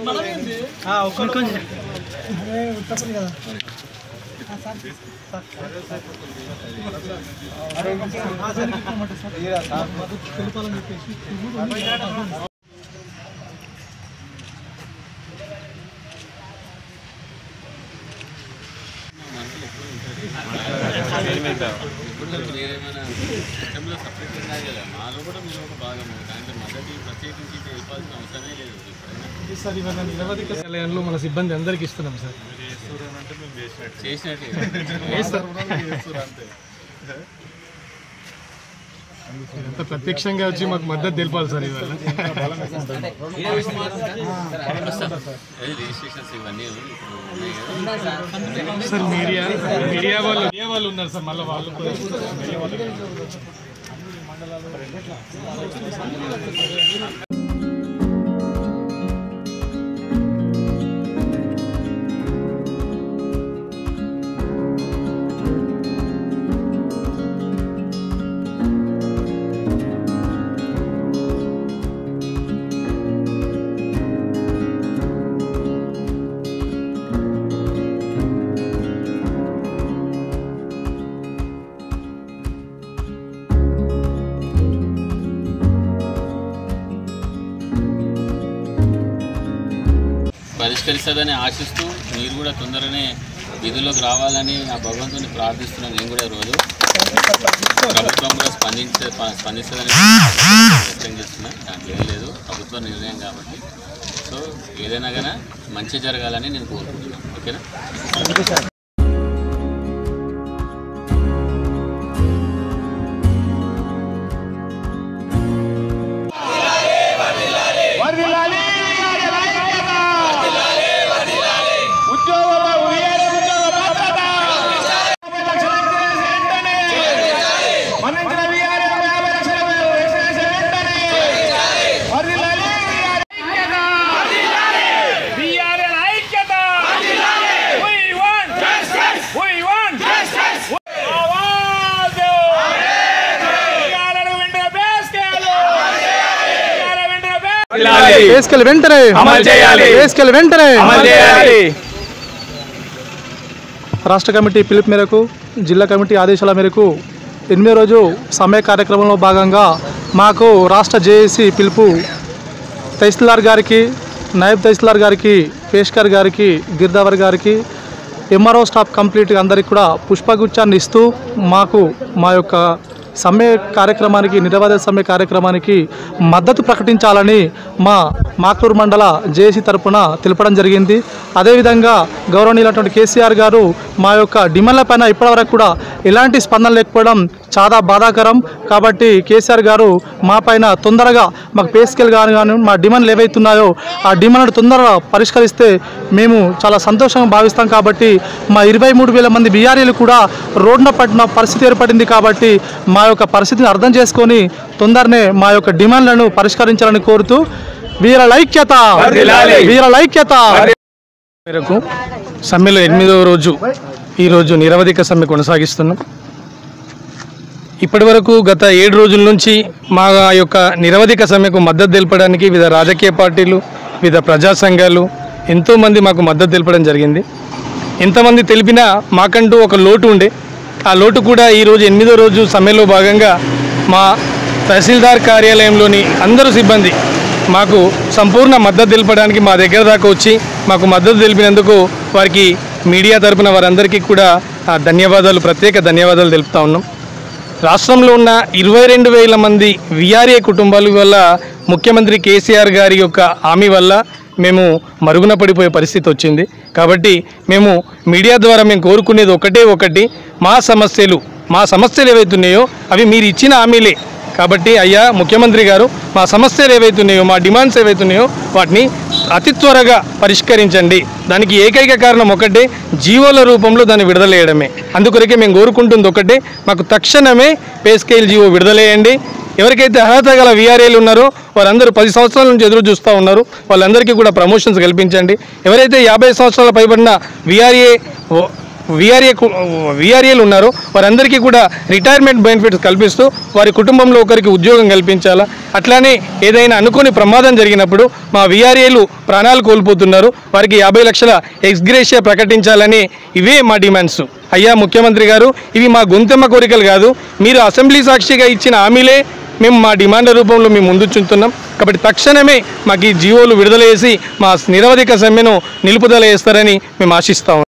ఇప్పుడు మీరేమైనా సిస్టంలో సపరేట్ ఉన్నాయి కదా మాలో కూడా మీరు ఒక భాగం దాంట్లో మొదటి ప్రత్యేకించి వెళ్ళాల్సిన అవసరమే లేదు ఎప్పుడైనా సార్ ఇవాళ నిరవధిక నిలయంలో మన సిబ్బంది అందరికి ఇస్తున్నాం సార్ చేసినట్టే ఎంత ప్రత్యక్షంగా వచ్చి మాకు మద్దతు తెలిపాలి సార్ ఇవాళ అది రిజిస్ట్రేషన్స్ ఇవన్నీ ఇప్పుడు ఉన్నాయి కదా సార్ మీడియా మీడియా వాళ్ళు మీడియా వాళ్ళు ఉన్నారు సార్ మళ్ళీ వాళ్ళు కూడా పరిష్కరిస్తుందని ఆశిస్తూ మీరు కూడా తొందరగానే విధుల్లోకి రావాలని ఆ భగవంతుని ప్రార్థిస్తున్నాను నేను కూడా రోజు ప్రభుత్వం కూడా స్పందించే స్పందిస్తుందని వ్యక్తం చేస్తున్నా దాంట్లో ఏం లేదు ప్రభుత్వ నిర్ణయం కాబట్టి సో ఏదైనా కానీ మంచి జరగాలని నేను కోరుకుంటున్నాను ఓకేనా వేసుకెళ్ళి వెంటనే అమలు చేయాలి. వేసుకెళ్ళి వెంటనే అమలు చేయాలి రాష్ట్ర కమిటీ పిలుపు మేరకు జిల్లా కమిటీ ఆదేశాల మేరకు ఎనిమిదో రోజు సమ్మె కార్యక్రమంలో భాగంగా మాకు రాష్ట్ర జేఏసీ పిలుపు తహసీల్దార్ గారికి నాయబ్ తహసీల్దార్ గారికి పేష్కర్ గారికి గిర్దావర్ గారికి ఎంఆర్ఓ స్టాఫ్ కంప్లీట్గా అందరికి కూడా పుష్పగుచ్చాన్ని ఇస్తూ మాకు మా యొక్క సమ్మె కార్యక్రమానికి నిరవధ సమ్మె కార్యక్రమానికి మద్దతు ప్రకటించాలని మా మాక్లూరు మండల జేఏసీ తరపున తెలపడం జరిగింది అదేవిధంగా గౌరవనీయులైనటువంటి కేసీఆర్ గారు మా యొక్క డిమాండ్ల పైన ఇప్పటివరకు కూడా ఎలాంటి స్పందన లేకపోవడం చాలా బాధాకరం కాబట్టి కేసీఆర్ గారు మా పైన తొందరగా మాకు పే స్కేల్ కానీ కానీ మా డిమాండ్లు ఏవైతున్నాయో ఆ డిమాండ్ తొందరగా పరిష్కరిస్తే మేము చాలా సంతోషంగా భావిస్తాం కాబట్టి మా ఇరవై మూడు వేల మంది బీఆర్ఏలు కూడా రోడ్న పడిన పరిస్థితి ఏర్పడింది కాబట్టి మా యొక్క పరిస్థితిని అర్థం చేసుకొని తొందరనే మా యొక్క డిమాండ్లను పరిష్కరించాలని కోరుతూ వీర లైక్యత వీర లైక్యత మేరకు సమ్మెలో ఎనిమిదవ రోజు ఈరోజు నిరవధిక సమ్మె కొనసాగిస్తున్నాం ఇప్పటి వరకు గత ఏడు రోజుల నుంచి మా యొక్క నిరవధిక సమ్మెకు మద్దతు తెలపడానికి వివిధ రాజకీయ పార్టీలు వివిధ ప్రజా సంఘాలు ఎంతోమంది మాకు మద్దతు తెలపడం జరిగింది ఎంతమంది తెలిపినా మాకంటూ ఒక లోటు ఉండే ఆ లోటు కూడా ఈరోజు ఎనిమిదో రోజు సమ్మెలో భాగంగా మా తహసీల్దార్ కార్యాలయంలోని అందరూ సిబ్బంది మాకు సంపూర్ణ మద్దతు తెలపడానికి మా దగ్గర దాకా వచ్చి మాకు మద్దతు తెలిపినందుకు వారికి మీడియా తరపున వారందరికీ కూడా ఆ, ధన్యవాదాలు ప్రత్యేక ధన్యవాదాలు తెలుపుతా ఉన్నాం రాష్ట్రంలో ఉన్న ఇరవై రెండు వేల మంది విఆర్ఏ కుటుంబాల వల్ల ముఖ్యమంత్రి కేసీఆర్ గారి యొక్క హామీ వల్ల మేము మరుగున పడిపోయే పరిస్థితి వచ్చింది కాబట్టి మేము మీడియా ద్వారా మేము కోరుకునేది ఒకటే ఒకటి మా సమస్యలు మా సమస్యలు ఏవైతున్నాయో అవి మీరు ఇచ్చిన హామీలే కాబట్టి అయ్యా ముఖ్యమంత్రి గారు మా సమస్యలు ఏవైతున్నాయో మా డిమాండ్స్ ఏవైతున్నాయో వాటిని అతి త్వరగా పరిష్కరించండి దానికి ఏకైక కారణం ఒకటే జీవోల రూపంలో దాన్ని విడుదలేయడమే అందుకొరకే మేము కోరుకుంటుంది ఒకటే మాకు తక్షణమే పే స్కేల్ జీవో విడుదలేయండి ఎవరికైతే అర్హత గల వీఆర్ఏలు ఉన్నారో వారందరూ పది సంవత్సరాల నుంచి ఎదురు చూస్తూ ఉన్నారు వాళ్ళందరికీ కూడా ప్రమోషన్స్ కల్పించండి ఎవరైతే యాభై సంవత్సరాల పైబడిన వీఆర్ఏ విఆర్ఏ విఆర్ఏలు ఉన్నారో వారందరికీ కూడా రిటైర్మెంట్ బెనిఫిట్స్ కల్పిస్తూ వారి కుటుంబంలో ఒకరికి ఉద్యోగం కల్పించాలా అట్లానే ఏదైనా అనుకోని ప్రమాదం జరిగినప్పుడు మా విఆర్ఏలు ప్రాణాలు కోల్పోతున్నారు వారికి యాభై లక్షల ఎక్స్గ్రేషియా ప్రకటించాలని ఇవే మా డిమాండ్స్ అయ్యా ముఖ్యమంత్రి గారు ఇవి మా గొంతెమ్మ కోరికలు కాదు మీరు అసెంబ్లీ సాక్షిగా ఇచ్చిన హామీలే మేము మా డిమాండ్ రూపంలో మేము ముందు చుంటున్నాం కాబట్టి తక్షణమే మాకు ఈ జీవోలు విడుదల చేసి మా నిరవధిక సమ్మెను నిలుపుదల చేస్తారని మేము ఆశిస్తాం